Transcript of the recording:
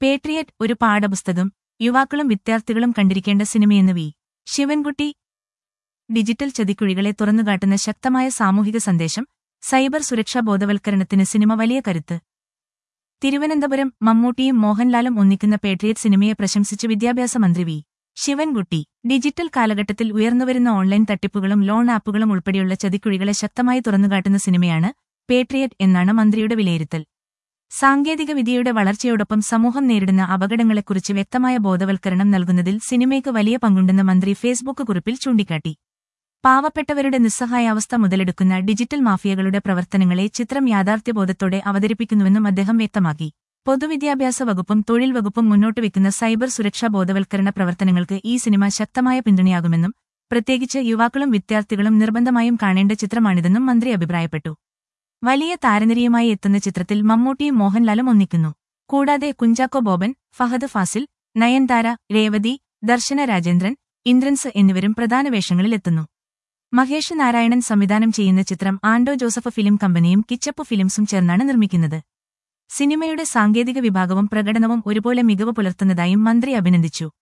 patriot ഒരു പാഠപുസ്തകം യുവാക്കളും വിദ്യാർത്ഥികളും കണ്ടിരിക്കേണ്ട സിനിമയെന്ന് വി ശിവൻകുട്ടി ഡിജിറ്റൽ ചതിക്കുഴികളെ തുറന്നുകാട്ടുന്ന ശക്തമായ സാമൂഹിക സന്ദേശം സൈബർ സുരക്ഷാ ബോധവൽക്കരണത്തിന് സിനിമ വലിയ കരുത്ത് തിരുവനന്തപുരം മമ്മൂട്ടിയും മോഹൻലാലും ഒന്നിക്കുന്ന പേട്രിയറ്റ് സിനിമയെ പ്രശംസിച്ച് വിദ്യാഭ്യാസ മന്ത്രി വി ശിവൻകുട്ടി ഡിജിറ്റൽ കാലഘട്ടത്തിൽ ഉയർന്നുവരുന്ന ഓൺലൈൻ തട്ടിപ്പുകളും ലോൺ ആപ്പുകളും ഉൾപ്പെടെയുള്ള ചതിക്കുഴികളെ ശക്തമായി തുറന്നുകാട്ടുന്ന സിനിമയാണ് പേട്രിയറ്റ് എന്നാണ് മന്ത്രിയുടെ വിലയിരുത്തൽ സാങ്കേതികവിദ്യയുടെ വളർച്ചയോടൊപ്പം സമൂഹം നേരിടുന്ന അപകടങ്ങളെക്കുറിച്ച് വ്യക്തമായ ബോധവൽക്കരണം നൽകുന്നതിൽ സിനിമയ്ക്ക് വലിയ പങ്കുണ്ടെന്ന് മന്ത്രി ഫേസ്ബുക്ക് കുറിപ്പിൽ ചൂണ്ടിക്കാട്ടി പാവപ്പെട്ടവരുടെ നിസ്സഹായാവസ്ഥ മുതലെടുക്കുന്ന ഡിജിറ്റൽ മാഫിയകളുടെ പ്രവർത്തനങ്ങളെ ചിത്രം യാഥാർത്ഥ്യബോധത്തോടെ അവതരിപ്പിക്കുന്നുവെന്നും അദ്ദേഹം വ്യക്തമാക്കി പൊതുവിദ്യാഭ്യാസ വകുപ്പും തൊഴിൽ വകുപ്പും മുന്നോട്ട് വെക്കുന്ന സൈബർ സുരക്ഷാ ബോധവൽക്കരണ പ്രവർത്തനങ്ങൾക്ക് ഈ സിനിമ ശക്തമായ പിന്തുണയാകുമെന്നും പ്രത്യേകിച്ച് യുവാക്കളും വിദ്യാർത്ഥികളും നിർബന്ധമായും കാണേണ്ട ചിത്രമാണിതെന്നും മന്ത്രി അഭിപ്രായപ്പെട്ടു വലിയ താരനിരയുമായി എത്തുന്ന ചിത്രത്തിൽ മമ്മൂട്ടിയും മോഹൻലാലും ഒന്നിക്കുന്നു കൂടാതെ കുഞ്ചാക്കോ ബോബൻ ഫഹദ് ഫാസിൽ നയൻതാര രേവതി ദർശന രാജേന്ദ്രൻ ഇന്ദ്രൻസ് എന്നിവരും പ്രധാന വേഷങ്ങളിലെത്തുന്നു മഹേഷ് നാരായണൻ സംവിധാനം ചെയ്യുന്ന ചിത്രം ആൻഡോ ജോസഫ് ഫിലിം കമ്പനിയും കിച്ചപ്പ് ഫിലിംസും ചേർന്നാണ് നിർമ്മിക്കുന്നത് സിനിമയുടെ സാങ്കേതിക വിഭാഗവും പ്രകടനവും ഒരുപോലെ മികവ് പുലർത്തുന്നതായും മന്ത്രി അഭിനന്ദിച്ചു